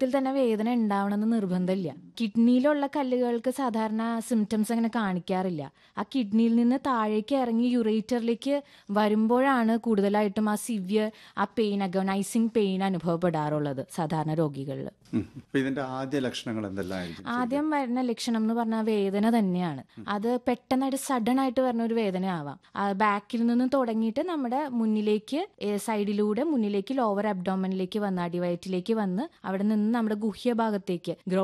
തുടക്കത്തിൽ തന്നെ വേദന ഉണ്ടാവണമെന്ന് നിർബന്ധമില്ല കിഡ്നിയിലുള്ള കല്ലുകൾക്ക് സാധാരണ സിംറ്റംസ് അങ്ങനെ കാണിക്കാറില്ല ആ കിഡ്നിയിൽ നിന്ന് താഴേക്ക് ഇറങ്ങി യുറേറ്ററിലേക്ക് വരുമ്പോഴാണ് കൂടുതലായിട്ടും ആ സിവിയർ ആ പെയിൻ അഗോണൈസിങ് പെയിൻ അനുഭവപ്പെടാറുള്ളത് സാധാരണ രോഗികളിൽ ഉം. അപ്പൊ ഇതിന്റെ ആദ്യ ലക്ഷണങ്ങൾ എന്തെല്ലാമായിരിക്കും ആദ്യം വരുന്ന ലക്ഷണം എന്ന് പറഞ്ഞാൽ വേദന തന്നെയാണ് അത് പെട്ടെന്നായിട്ട് സഡൻ ആയിട്ട് വരുന്ന ഒരു വേദന ആവാം ആ ബാക്കിൽ നിന്നും തുടങ്ങിയിട്ട് നമ്മുടെ മുന്നിലേക്ക് ഏ, സൈഡിലൂടെ മുന്നിലേക്ക് ലോവർ അബ്ഡോമനിലേക്ക് വന്ന് അടിവയറ്റിലേക്ക് വന്ന് അവിടെ നിന്ന് നമ്മുടെ ഗുഹ്യഭാഗത്തേക്ക്